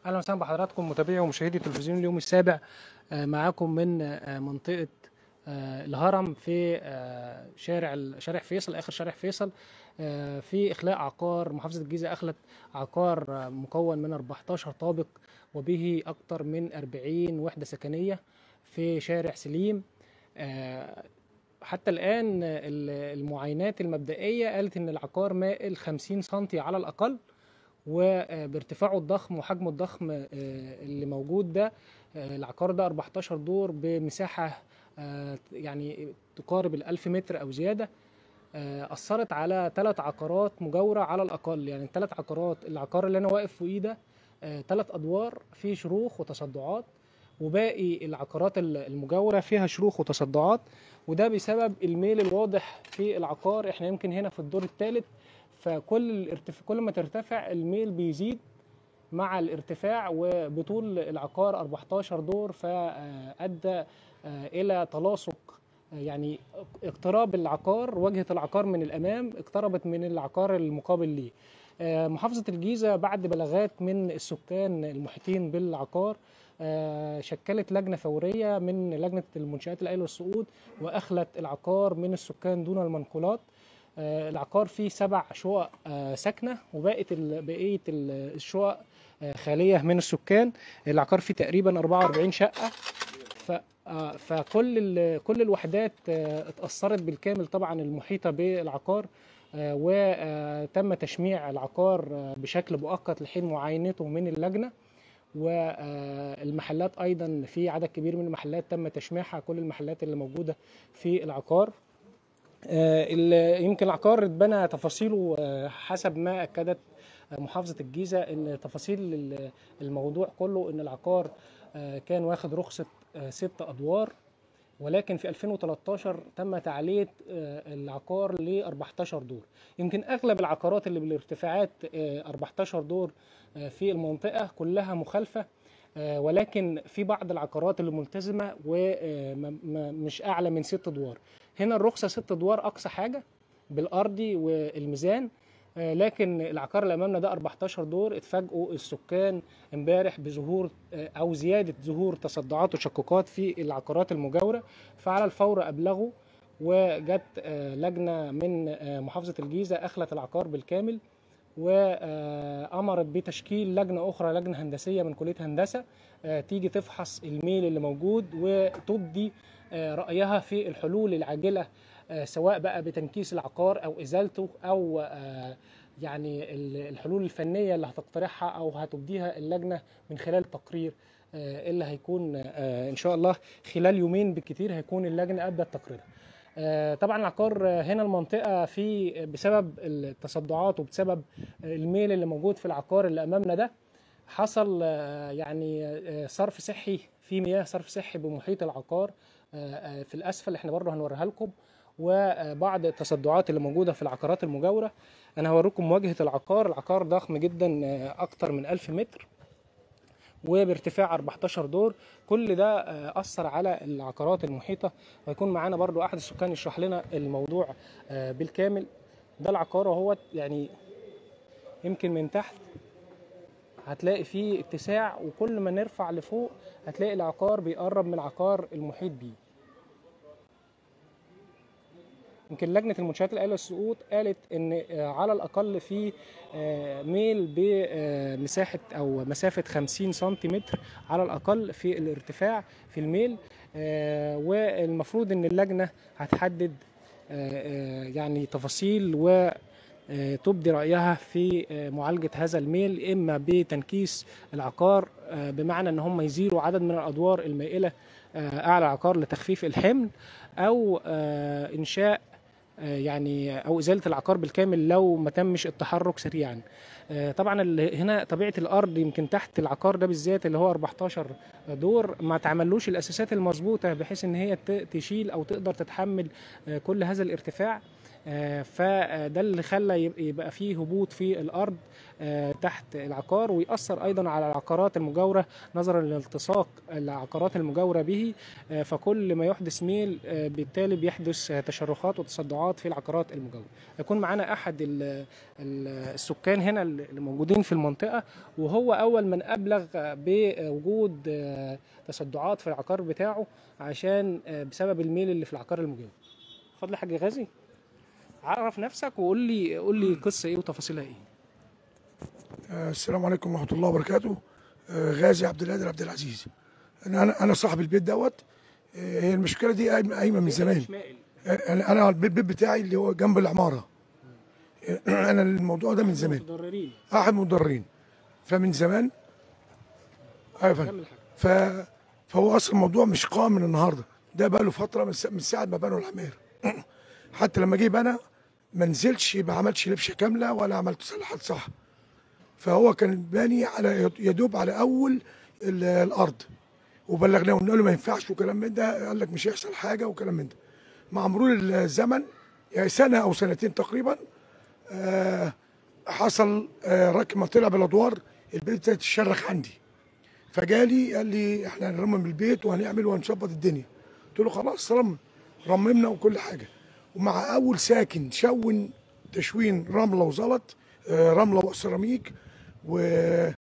اهلا وسهلا بحضراتكم متابعي ومشاهدي تلفزيون اليوم السابع آه، معاكم من آه، منطقه آه، الهرم في آه، شارع ال- شارع فيصل اخر شارع فيصل آه، في اخلاء عقار محافظه الجيزه اخلت عقار آه، مكون من 14 طابق وبه اكثر من 40 وحده سكنيه في شارع سليم آه، حتى الان آه، ال- المعاينات المبدئيه قالت ان العقار مائل 50 سنتي على الاقل وبارتفاعه الضخم وحجمه الضخم آه، اللي موجود ده آه، العقار ده 14 دور بمساحة آه، يعني تقارب الألف متر أو زيادة آه، أثرت على ثلاث عقارات مجاورة على الأقل يعني الثلاث عقارات العقار اللي أنا واقف فوقيه ده ثلاث أدوار فيه شروخ وتصدعات وباقي العقارات ال- المجاورة فيها شروخ وتصدعات وده بسبب الميل الواضح في العقار احنا يمكن هنا في الدور الثالث فكل الارتفاع كل ما ترتفع الميل بيزيد مع الارتفاع وبطول العقار 14 دور فأدى إلى تلاصق آه، يعني اقتراب العقار واجهة العقار من الأمام اقتربت من العقار المقابل ليه آه، محافظة الجيزة بعد بلاغات من السكان المحيطين بالعقار آه، شكلت لجنة فورية من لجنة المنشآت الأيل والسقوط وأخلت العقار من السكان دون المنقولات آه، العقار فيه سبع شقق آه، ساكنة وبقت ال- بقية ال- الشقق آه، خالية من السكان العقار فيه تقريبا 44 شقة ف آه، فكل ال- كل الوحدات آه، اتأثرت بالكامل طبعا المحيطة بالعقار آه، وتم تشميع العقار آه، بشكل مؤقت لحين معاينته من اللجنة والمحلات ايضا في عدد كبير من المحلات تم تشميعها كل المحلات اللي موجوده في العقار آه، ال- يمكن العقار اتبنى تفاصيله آه، حسب ما اكدت آه، محافظه الجيزه ان تفاصيل ال- الموضوع كله ان العقار آه، كان واخد رخصه آه، ست ادوار ولكن في 2013 تم تعليه آه، العقار ل 14 دور يمكن اغلب العقارات اللي بالارتفاعات آه، 14 دور آه، في المنطقه كلها مخالفه آه، ولكن في بعض العقارات اللي ملتزمه ومش اعلى من ست ادوار هنا الرخصه ست ادوار اقصى حاجه بالارضي والميزان آه، لكن العقار اللي امامنا ده 14 دور اتفاجئوا السكان امبارح بظهور آه، او زياده ظهور تصدعات وشقوقات في العقارات المجاوره فعلى الفور ابلغوا وجت آه، لجنه من آه، محافظه الجيزه اخلت العقار بالكامل وامرت بتشكيل لجنه اخرى لجنه هندسيه من كليه هندسه آه، تيجي تفحص الميل اللي موجود وتبدي آه، رايها في الحلول العاجله آه، سواء بقى بتنكيس العقار او ازالته او آه، يعني ال- الحلول الفنيه اللي هتقترحها او هتبديها اللجنه من خلال تقرير آه، اللي هيكون آه، ان شاء الله خلال يومين بالكتير هيكون اللجنه ابدت تقريرها آه، طبعا العقار آه، هنا المنطقه في بسبب التصدعات وبسبب الميل اللي موجود في العقار اللي امامنا ده حصل آه، يعني آه، صرف صحي في مياه صرف صحي بمحيط العقار آه، آه، في الاسفل احنا برضه هنوريها لكم وبعض التصدعات اللي موجوده في العقارات المجاوره انا هوريكم مواجهه العقار العقار ضخم جدا آه، اكتر من 1000 متر وبارتفاع 14 دور كل ده آه، اثر على العقارات المحيطه ويكون معانا برضو احد السكان يشرح لنا الموضوع آه، بالكامل ده العقار اهوت يعني يمكن من تحت هتلاقي فيه اتساع وكل ما نرفع لفوق هتلاقي العقار بيقرب من العقار المحيط بيه يمكن لجنه المنشآت الآلة والسقوط قالت ان آه، على الاقل في آه، ميل بمساحه او مسافه 50 سنتيمتر على الاقل في الارتفاع في الميل آه، والمفروض ان اللجنه هتحدد آه، آه، يعني تفاصيل و آه، تبدي رأيها في آه، معالجة هذا الميل إما بتنكيس العقار آه، بمعنى أن هم يزيلوا عدد من الأدوار المائلة آه، أعلى العقار لتخفيف الحمل أو آه، إنشاء آه، يعني او ازاله العقار بالكامل لو ما تمش التحرك سريعا آه، طبعا ال- هنا طبيعه الارض يمكن تحت العقار ده بالذات اللي هو 14 دور ما تعملوش الاساسات المظبوطه بحيث ان هي ت- تشيل او تقدر تتحمل آه، كل هذا الارتفاع آه، فده اللي خلى يب- يبقى فيه هبوط في الارض آه، تحت العقار ويأثر ايضا على العقارات المجاوره نظرا لالتصاق العقارات المجاوره به آه، فكل ما يحدث ميل آه، بالتالي بيحدث آه، تشرخات وتصدعات في العقارات المجاوره يكون معانا احد ال- ال- السكان هنا اللي موجودين في المنطقه وهو اول من ابلغ آه، بوجود آه، تصدعات في العقار بتاعه عشان آه، بسبب الميل اللي في العقار المجاور اتفضل يا حاج غازي عرف نفسك وقول لي قول لي قصه ايه وتفاصيلها ايه آه، السلام عليكم ورحمه الله وبركاته آه، غازي عبد القادر عبد العزيز انا انا انا صاحب البيت دوت آه، هي المشكله دي قايمه قايمة من زمان مش مائل آه، انا انا البيت البيت بتاعي اللي هو جنب العماره آه، انا الموضوع ده من زمان متضررين احد مضررين فمن زمان ايوه يا فندم. كمل حاجه ف فهو اصلا الموضوع مش قائم من النهارده ده بقى له فتره من, س... من ساعه ما بنوا العماير حتى لما جه بنى ما نزلش ما عملش لبشه كامله ولا عمل تصليحات صح فهو كان باني على يدوب على اول ال- الارض وبلغناه وقلنا له ما ينفعش وكلام من ده قال لك مش هيحصل حاجه وكلام من ده مع مرور الزمن يعني سنه او سنتين تقريبا آه حصل آه ركب ما طلع بالادوار البيت ابتدت تشرخ عندي فجالي قال لي احنا هنرمم البيت وهنعمل وهنظبط الدنيا قلت له خلاص رمم رممنا وكل حاجه ومع اول ساكن شون تشوين رمله وزلط آه، رمله وسيراميك و